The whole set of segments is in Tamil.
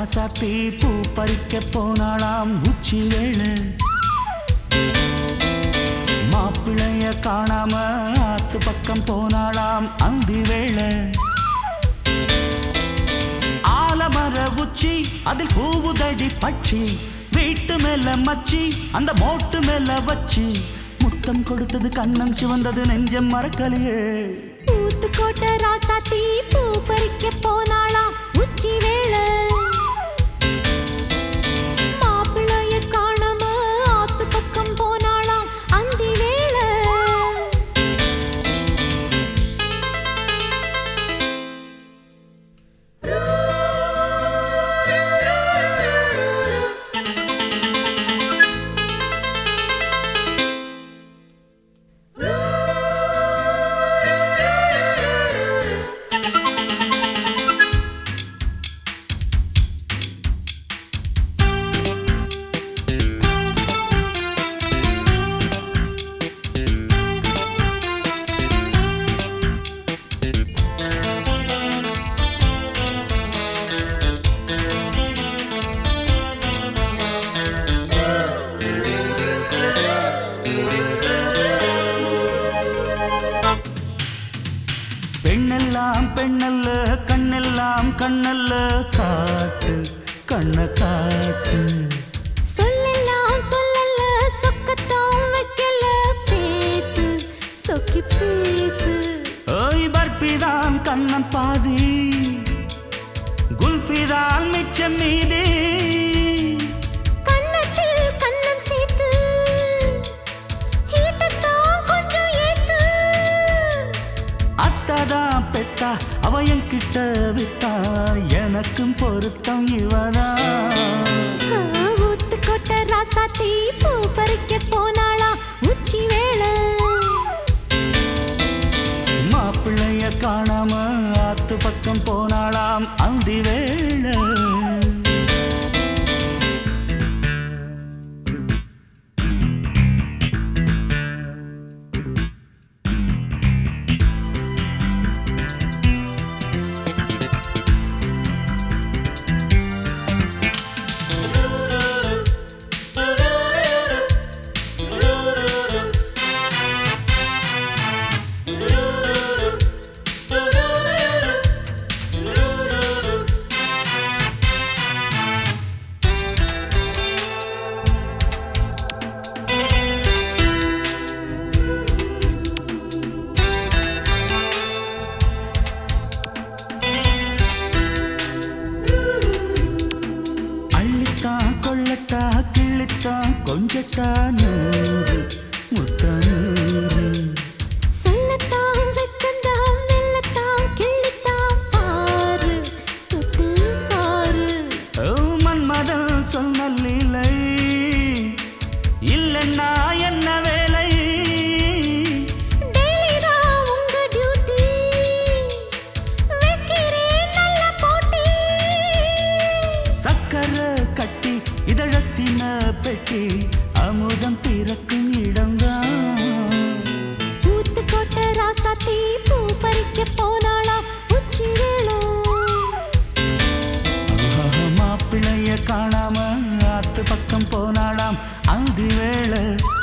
ராசாத்தி பூ பறிக்க போனாளாம் உச்சி வேளை மாப்பிளைய காணாம ஆத்து பக்கம் போனாளாம் அந்தி வேளை ஆலமர உச்சி அதில் பூவுதடி பட்சி வீட்டு மேல மச்சி அந்த மோட்டு மேல வச்சு முத்தம் கொடுத்தது கண்ணம் சிவந்தது நெஞ்சம் மறக்கலையே ஊத்துக்கோட்டை ராசாத்தி பூ பறிக்க போனாளாம் உச்சி வேளை மாப்பிள்ளைய காணாம ஆத்து பக்கம் போனாளாம் அந்தி வேளை பெண்ணெல்லாம் பெண்ணல்ல கண்ணெல்லாம் கண்ணல்ல காட்டு கண்ண காட்டு சொல்லலாம் சொல்லல சொக்கத்தான் வைக்கல பேசு சொக்கி பேசு ஓய் பர்பிதான் கண்ணம் பாதி குல்ஃபிதான் மிச்சம் மீதி கன்னத்தில் கன்னம் சேர்த்து ஹீட்டத்தான் கொஞ்சம் ஏத்து அத்தாதான் பெத்தா அவ என்கிட்ட வித்தா எனக்கும் பொருத்தம் இவதான் ஊத்துக்கோட்டை ராசாத்தி பூ பறிக்க போனாளா உச்சி வேளை மாப்பிள்ளைய காணாம ஆத்து பக்கம் போனாளாம் அந்தி வேளை அள்ளித்தான் கொள்ளட்டா கிள்ளித்தான் கொஞ்சட்டா நூறு முத்தூறு சொல்லத்தான் வெக்கந்தான் மெல்லத்தான் கிள்ளித்தான் பாரு தொட்டு பாரு ஓ மன்மதன் சொன்ன லீலை இல்லைன்னா என்ன வேலை டெய்லி தான் உங்க டியூட்டி வைக்கிறேன் நல்ல போட்டி சக்கரை கட்டி இதழத்தின பெட்டி அமுதம் பிறக்கும் இடம்தான் ஊத்துக்கோட்டை ராசாத்தி பூ பறிக்க போனாளா உச்சி வேளை ஆஹா, மாப்பிள்ளைய காணாம ஆத்து பக்கம் போனாளாம் அந்தி வேளை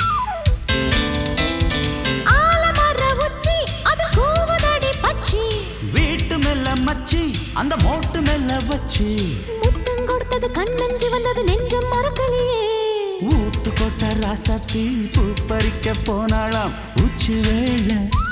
ஆலமர உச்சி அது கூவுதடி பச்சி வீட்டு மேல மச்சி அந்த மோட்டு மேல வச்சு முத்தம் கொடுத்தது கண்ணஞ்சி வந்தது நெஞ்சம் மறக்கலையே ஊத்து கொட்ட ராசாத்தி பூ பறிக்க போனாளாம் உச்சி வேளை